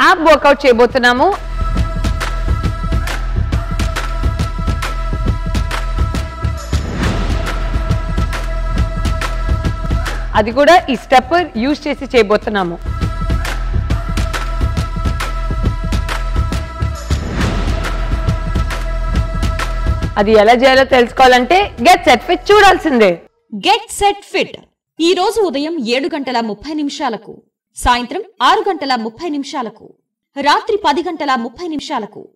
app work out చేయబోతున్నాము అది కూడా ఈ స్టెప్ యూజ్ చేసి చేయబోతున్నాము అది ఎలా చేయాలో తెలుసుకోవాలంటే గెట్ సెట్ ఫిట్ చూడాల్సిందే గెట్ సెట్ ఫిట్ ఈ రోజు ఉదయం ఏడు గంటల ముప్పై నిమిషాలకు సాయంత్రం ఆరు గంటల ముప్పై నిమిషాలకు రాత్రి పది గంటల ముప్పై నిమిషాలకు